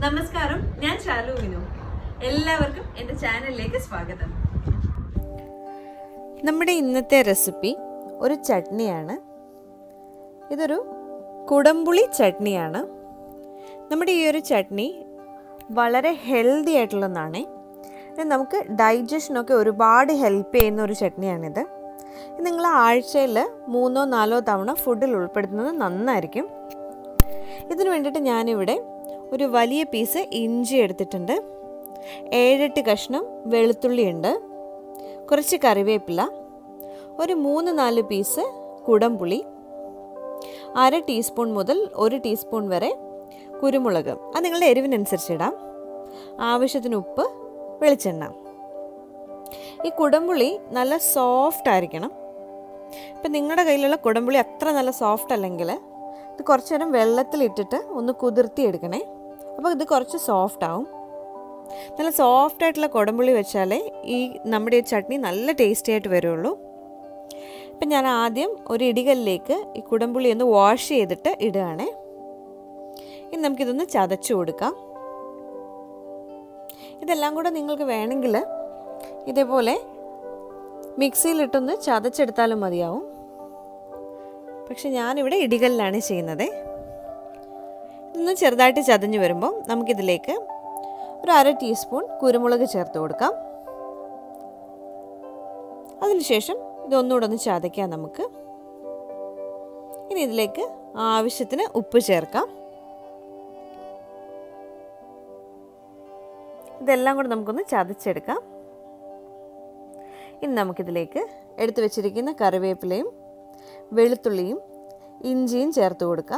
നമസ്കാരം ഞാൻ ശാലു വിനു എല്ലാവർക്കും എന്റെ ചാനലിലേക്ക് സ്വാഗതം നമ്മുടെ ഇന്നത്തെ റെസിപ്പി ഒരു ചട്നിയാണ് ഇതൊരു കുടംപുളി ചട്നിയാണ് നമ്മുടെ ഈ ഒരു ചട്നി വളരെ ഹെൽത്തി ആയിട്ടുള്ള ഒന്നാണ് ഇത് നമുക്ക് ഡൈജഷനൊക്കെ ഒരുപാട് ഹെൽപ്പ് ചെയ്യുന്ന ഒരു ചട്നിയാണിത് ഇത് നിങ്ങൾ ആഴ്ചയിൽ മൂന്നോ നാലോ തവണ ഫുഡിൽ ഉൾപ്പെടുത്തുന്നത് നന്നായിരിക്കും ഇതിനു വേണ്ടിയിട്ട് ഞാനിവിടെ ഒരു വലിയ പീസ് ഇഞ്ചി എടുത്തിട്ടുണ്ട് ഏഴെട്ട് കഷ്ണം വെളുത്തുള്ളി ഉണ്ട് കുറച്ച് കറിവേപ്പില ഒരു മൂന്ന് നാല് പീസ് കുടംപുളി അര ടീസ്പൂൺ മുതൽ ഒരു ടീസ്പൂൺ വരെ കുരുമുളക് അത് നിങ്ങളുടെ എരിവിനനുസരിച്ച് ഇടാം ആവശ്യത്തിന് ഉപ്പ് വെളിച്ചെണ്ണ ഈ കുടംപുളി നല്ല സോഫ്റ്റ് ആയിരിക്കണം ഇപ്പം നിങ്ങളുടെ കയ്യിലുള്ള കുടംപുളി അത്ര നല്ല സോഫ്റ്റ് അല്ലെങ്കിൽ ഇത് കുറച്ച് നേരം വെള്ളത്തിലിട്ടിട്ട് ഒന്ന് കുതിർത്തി എടുക്കണേ അപ്പോൾ ഇത് കുറച്ച് സോഫ്റ്റ് ആവും നല്ല സോഫ്റ്റ് ആയിട്ടുള്ള കുടംപുളി വെച്ചാലേ ഈ നമ്മുടെ ഈ ചട്നി നല്ല ടേസ്റ്റി ആയിട്ട് വരുള്ളൂ ഇപ്പം ഞാൻ ആദ്യം ഒരു ഇടികല്ലിലേക്ക് ഈ കുടംപുളി ഒന്ന് വാഷ് ചെയ്തിട്ട് ഇടുകയാണേ ഇനി നമുക്കിതൊന്ന് ചതച്ചു കൊടുക്കാം ഇതെല്ലാം കൂടെ നിങ്ങൾക്ക് വേണമെങ്കിൽ ഇതേപോലെ മിക്സിയിലിട്ടൊന്ന് ചതച്ചെടുത്താലും മതിയാവും പക്ഷെ ഞാനിവിടെ ഇടികല്ലാണ് ചെയ്യുന്നത് ഇതൊന്ന് ചെറുതായിട്ട് ചതഞ്ഞ് വരുമ്പോൾ നമുക്കിതിലേക്ക് ഒരു അര ടീസ്പൂൺ കുരുമുളക് ചേർത്ത് കൊടുക്കാം അതിനുശേഷം ഇതൊന്നുകൂടെ ഒന്ന് ചതയ്ക്കാം നമുക്ക് ഇനി ഇതിലേക്ക് ആവശ്യത്തിന് ഉപ്പ് ചേർക്കാം ഇതെല്ലാം കൂടെ നമുക്കൊന്ന് ചതച്ചെടുക്കാം ഇനി നമുക്കിതിലേക്ക് എടുത്തു വെച്ചിരിക്കുന്ന കറിവേപ്പിലയും വെളുത്തുള്ളിയും ഇഞ്ചിയും ചേർത്ത് കൊടുക്കാം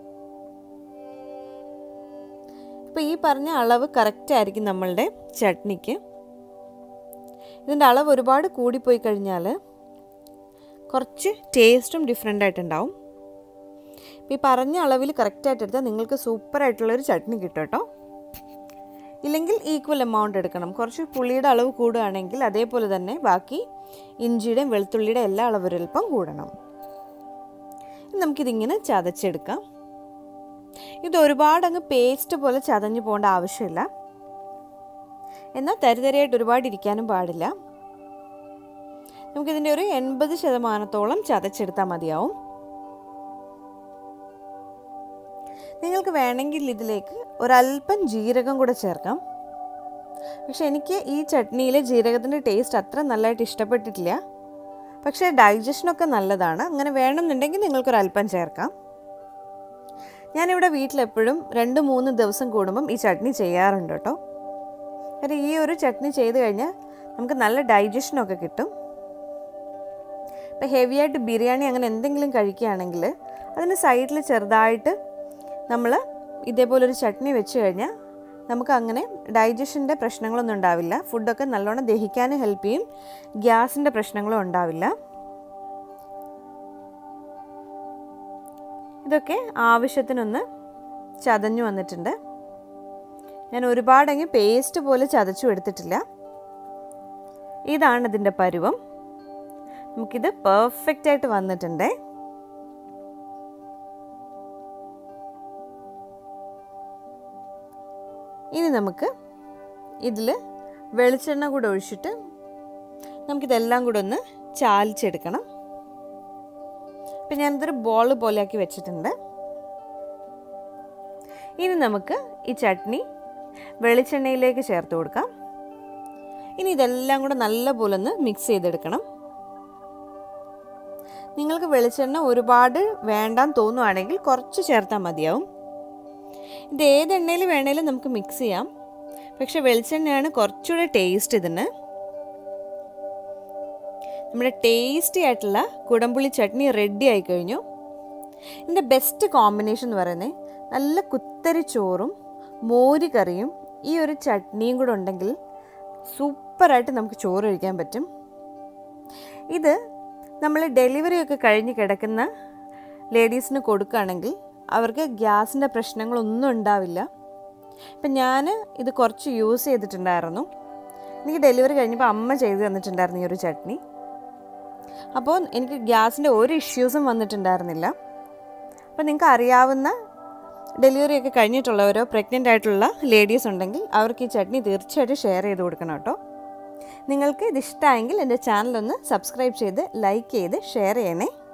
ഇപ്പോൾ ഈ പറഞ്ഞ അളവ് കറക്റ്റ് ആയിരിക്കും നമ്മളുടെ ചട്നിക്ക് ഇതിൻ്റെ അളവ് ഒരുപാട് കൂടിപ്പോയി കഴിഞ്ഞാൽ കുറച്ച് ടേസ്റ്റും ഡിഫറെൻ്റ് ആയിട്ടുണ്ടാവും ഇപ്പോൾ ഈ പറഞ്ഞ അളവിൽ കറക്റ്റായിട്ട് എടുത്താൽ നിങ്ങൾക്ക് സൂപ്പറായിട്ടുള്ളൊരു ചട്നി കിട്ടും കേട്ടോ ഇല്ലെങ്കിൽ ഈക്വൽ എമൗണ്ട് എടുക്കണം കുറച്ച് പുളിയുടെ അളവ് കൂടുകയാണെങ്കിൽ അതേപോലെ തന്നെ ബാക്കി ഇഞ്ചിയുടെയും വെളുത്തുള്ളിയുടെ എല്ലാ അളവൊരൽപ്പം കൂടണം നമുക്കിതിങ്ങനെ ചതച്ചെടുക്കാം ഇത് ഒരുപാട് അങ്ങ് പേസ്റ്റ് പോലെ ചതഞ്ഞു പോകേണ്ട ആവശ്യമില്ല എന്നാൽ തരിതരിയായിട്ട് ഒരുപാട് ഇരിക്കാനും പാടില്ല നമുക്കിതിൻ്റെ ഒരു എൺപത് ശതമാനത്തോളം ചതച്ചെടുത്താൽ മതിയാവും നിങ്ങൾക്ക് വേണമെങ്കിൽ ഇതിലേക്ക് ഒരല്പം ജീരകം കൂടെ ചേർക്കാം പക്ഷെ എനിക്ക് ഈ ചട്നിയിലെ ജീരകത്തിൻ്റെ ടേസ്റ്റ് അത്ര നല്ലതായിട്ട് ഇഷ്ടപ്പെട്ടിട്ടില്ല പക്ഷേ ഡൈജഷനൊക്കെ നല്ലതാണ് അങ്ങനെ വേണമെന്നുണ്ടെങ്കിൽ നിങ്ങൾക്കൊരല്പം ചേർക്കാം ഞാനിവിടെ വീട്ടിലെപ്പോഴും രണ്ട് മൂന്ന് ദിവസം കൂടുമ്പം ഈ ചട്നി ചെയ്യാറുണ്ട് കേട്ടോ കാരണം ഈ ഒരു ചട്നി ചെയ്ത് കഴിഞ്ഞാൽ നമുക്ക് നല്ല ഡൈജഷനൊക്കെ കിട്ടും ഇപ്പം ഹെവി ആയിട്ട് ബിരിയാണി അങ്ങനെ എന്തെങ്കിലും കഴിക്കുകയാണെങ്കിൽ അതിന് സൈഡിൽ ചെറുതായിട്ട് നമ്മൾ ഇതേപോലൊരു ചട്നി വെച്ച് കഴിഞ്ഞാൽ നമുക്ക് അങ്ങനെ ഡൈജഷൻ്റെ പ്രശ്നങ്ങളൊന്നും ഉണ്ടാവില്ല ഫുഡൊക്കെ നല്ലോണം ദഹിക്കാനും ഹെൽപ്പ് ചെയ്യും ഗ്യാസിൻ്റെ പ്രശ്നങ്ങളും ഉണ്ടാവില്ല ഇതൊക്കെ ആവശ്യത്തിനൊന്ന് ചതഞ്ഞു വന്നിട്ടുണ്ട് ഞാൻ ഒരുപാടങ്ങ് പേസ്റ്റ് പോലെ ചതച്ചു എടുത്തിട്ടില്ല ഇതാണ് ഇതിൻ്റെ പരുവം നമുക്കിത് പെർഫെക്റ്റ് ആയിട്ട് വന്നിട്ടുണ്ട് ഇനി നമുക്ക് ഇതിൽ വെളിച്ചെണ്ണ കൂടെ ഒഴിച്ചിട്ട് നമുക്കിതെല്ലാം കൂടെ ഒന്ന് ചാലിച്ചെടുക്കണം ഇപ്പം ഞാനിതൊരു ബോൾ പോലെയാക്കി വെച്ചിട്ടുണ്ട് ഇനി നമുക്ക് ഈ ചട്നി വെളിച്ചെണ്ണയിലേക്ക് ചേർത്ത് കൊടുക്കാം ഇനി ഇതെല്ലാം കൂടെ നല്ലപോലെ ഒന്ന് മിക്സ് ചെയ്തെടുക്കണം നിങ്ങൾക്ക് വെളിച്ചെണ്ണ ഒരുപാട് വേണ്ടാന്ന് തോന്നുവാണെങ്കിൽ കുറച്ച് ചേർത്താൽ മതിയാവും ഇത് ഏത് എണ്ണയിൽ വേണേലും നമുക്ക് മിക്സ് ചെയ്യാം പക്ഷെ വെളിച്ചെണ്ണയാണ് കുറച്ചുകൂടെ ടേസ്റ്റ് ഇതിന് നമ്മുടെ ടേസ്റ്റി ആയിട്ടുള്ള കുടംപുളി ചട്നി റെഡി ആയി കഴിഞ്ഞു ഇതിൻ്റെ ബെസ്റ്റ് കോമ്പിനേഷൻ എന്ന് പറയുന്നത് നല്ല കുത്തരി ചോറും മോര് കറിയും ഈ ഒരു ചട്നിയും കൂടെ ഉണ്ടെങ്കിൽ സൂപ്പറായിട്ട് നമുക്ക് ചോറ് കഴിക്കാൻ പറ്റും ഇത് നമ്മൾ ഡെലിവറി ഒക്കെ കഴിഞ്ഞ് കിടക്കുന്ന ലേഡീസിന് കൊടുക്കുകയാണെങ്കിൽ അവർക്ക് ഗ്യാസിൻ്റെ പ്രശ്നങ്ങളൊന്നും ഉണ്ടാവില്ല ഇപ്പം ഞാൻ ഇത് കുറച്ച് യൂസ് ചെയ്തിട്ടുണ്ടായിരുന്നു എനിക്ക് ഡെലിവറി കഴിഞ്ഞപ്പോൾ അമ്മ ചെയ്ത് തന്നിട്ടുണ്ടായിരുന്നു ഈ ഒരു ചട്നി അപ്പോൾ എനിക്ക് ഗ്യാസിൻ്റെ ഒരു ഇഷ്യൂസും വന്നിട്ടുണ്ടായിരുന്നില്ല അപ്പോൾ നിങ്ങൾക്ക് അറിയാവുന്ന ഡെലിവറി ഒക്കെ കഴിഞ്ഞിട്ടുള്ളവരോ പ്രഗ്നൻ്റ് ആയിട്ടുള്ള ലേഡീസ് ഉണ്ടെങ്കിൽ അവർക്ക് ഈ ചട്നി തീർച്ചയായിട്ടും ഷെയർ ചെയ്ത് കൊടുക്കണം കേട്ടോ നിങ്ങൾക്ക് ഇത് ഇഷ്ടമായെങ്കിൽ എൻ്റെ ചാനലൊന്ന് സബ്സ്ക്രൈബ് ചെയ്ത് ലൈക്ക് ചെയ്ത് ഷെയർ ചെയ്യണേ